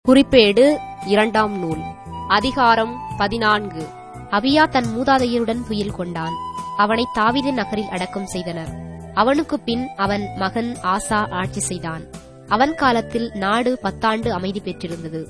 குறிப்பேடு இரண்டாம் நூல் அதிகாரம் பதினான்கு அபியா தன் மூதாதையருடன் துயில் கொண்டான் அவனை தாவீது நகரில் அடக்கம் செய்தனர் அவனுக்குப் பின் அவன் மகன் ஆசா ஆட்சி செய்தான் அவன் காலத்தில் நாடு பத்தாண்டு அமைதி பெற்றிருந்தது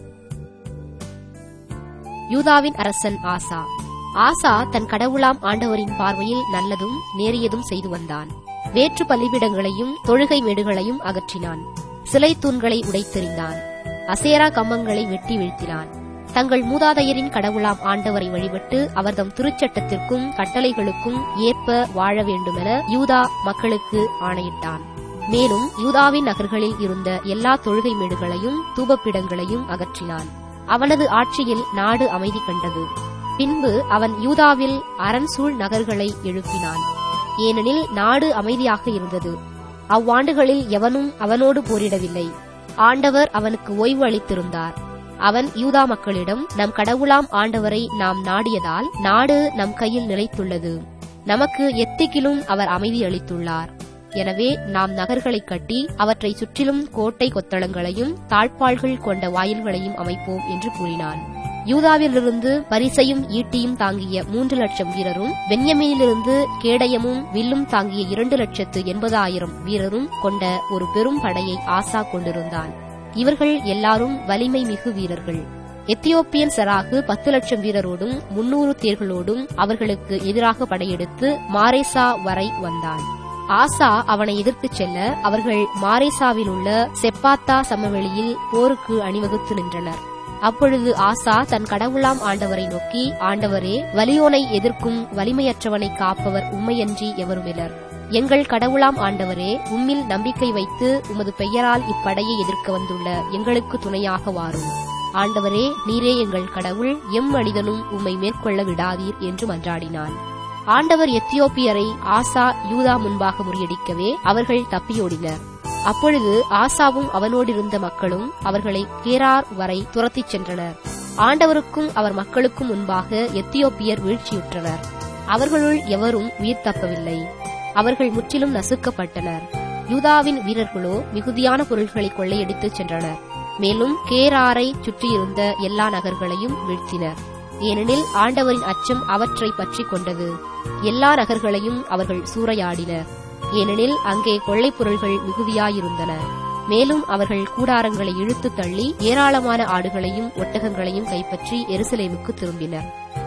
யூதாவின் அரசன் ஆசா ஆசா தன் கடவுளாம் ஆண்டவரின் பார்வையில் நல்லதும் நேரியதும் செய்து வந்தான் வேற்று பலிபிடங்களையும் தொழுகை மேடுகளையும் அகற்றினான் சிலை தூண்களை உடைத்தெறிந்தான் அசேரா கம்பங்களை வெட்டி வீழ்த்தினான் தங்கள் மூதாதையரின் கடவுளாம் ஆண்டவரை வழிபட்டு அவர்தம் திருச்சட்டத்திற்கும் கட்டளைகளுக்கும் ஏற்ப வாழ வேண்டுமென யூதா மக்களுக்கு ஆணையிட்டான் மேலும் யூதாவின் நகர்களில் இருந்த எல்லா தொழுகை மேடுகளையும் தூபப்பிடங்களையும் அகற்றினான் அவனது ஆட்சியில் நாடு அமைதி கண்டது பின்பு அவன் யூதாவில் அரண்சூழ் நகர்களை எழுப்பினான் ஏனெனில் நாடு அமைதியாக இருந்தது அவ்வாண்டுகளில் எவனும் அவனோடு போரிடவில்லை ஆண்டவர் அவனுக்கு ஓய்வு அளித்திருந்தார் அவன் யூதா மக்களிடம் நம் கடவுளாம் ஆண்டவரை நாம் நாடியதால் நாடு நம் கையில் நிலைத்துள்ளது நமக்கு எத்திக்கிலும் அவர் அமைதி அளித்துள்ளார் எனவே நாம் நகர்களைக் கட்டி அவற்றை சுற்றிலும் கோட்டை கொத்தளங்களையும் தாழ்பாள்கள் கொண்ட வாயில்களையும் அமைப்போம் என்று கூறினான் யூதாவிலிருந்து பரிசையும் ஈட்டியும் தாங்கிய மூன்று லட்சம் வீரரும் பென்யமீனிலிருந்து கேடயமும் வில்லும் தாங்கிய இரண்டு லட்சத்து எண்பதாயிரம் வீரரும் கொண்ட ஒரு பெரும் படையை ஆசா கொண்டிருந்தான் இவர்கள் எல்லாரும் வலிமை மிகு வீரர்கள் எத்தியோப்பியன் சராகு பத்து லட்சம் வீரரோடும் முன்னூறு தேர்களோடும் அவர்களுக்கு எதிராக படையெடுத்து மாரேசா வரை வந்தான் ஆசா அவனை எதிர்த்துச் செல்ல அவர்கள் மாரேசாவில் உள்ள செப்பாத்தா சமவெளியில் போருக்கு அணிவகுத்து நின்றனர் அப்பொழுது ஆசா தன் கடவுளாம் ஆண்டவரை நோக்கி ஆண்டவரே வலியோனை எதிர்க்கும் வலிமையற்றவனை காப்பவர் உண்மையன்றி எவருமிலர் எங்கள் கடவுளாம் ஆண்டவரே உம்மில் நம்பிக்கை வைத்து உமது பெயரால் இப்படையை எதிர்க்க வந்துள்ள எங்களுக்கு துணையாக வாரும் ஆண்டவரே நீரே எங்கள் கடவுள் எம் மனிதனும் உம்மை மேற்கொள்ள விடாதீர் என்று மன்றாடினான் ஆண்டவர் எத்தியோப்பியரை ஆசா யூதா முன்பாக முறியடிக்கவே அவர்கள் தப்பியோடினர் அப்பொழுது ஆசாவும் அவனோடிருந்த மக்களும் அவர்களை கேரார் வரை துரத்திச் சென்றனர் ஆண்டவருக்கும் அவர் மக்களுக்கும் முன்பாக எத்தியோப்பியர் வீழ்ச்சியுற்றனர் அவர்களுள் எவரும் உயிர் தப்பவில்லை அவர்கள் முற்றிலும் நசுக்கப்பட்டனர் யூதாவின் வீரர்களோ மிகுதியான பொருள்களை கொள்ளையடித்துச் சென்றனர் மேலும் கேராரை சுற்றியிருந்த எல்லா நகர்களையும் வீழ்த்தினர் ஏனெனில் ஆண்டவரின் அச்சம் அவற்றை பற்றி கொண்டது எல்லா நகர்களையும் அவர்கள் சூறையாடினர் ஏனெனில் அங்கே கொள்ளைப் பொருள்கள் மிகுதியாயிருந்தன மேலும் அவர்கள் கூடாரங்களை இழுத்து தள்ளி ஏராளமான ஆடுகளையும் ஒட்டகங்களையும் கைப்பற்றி எருசலேமுக்கு திரும்பினர்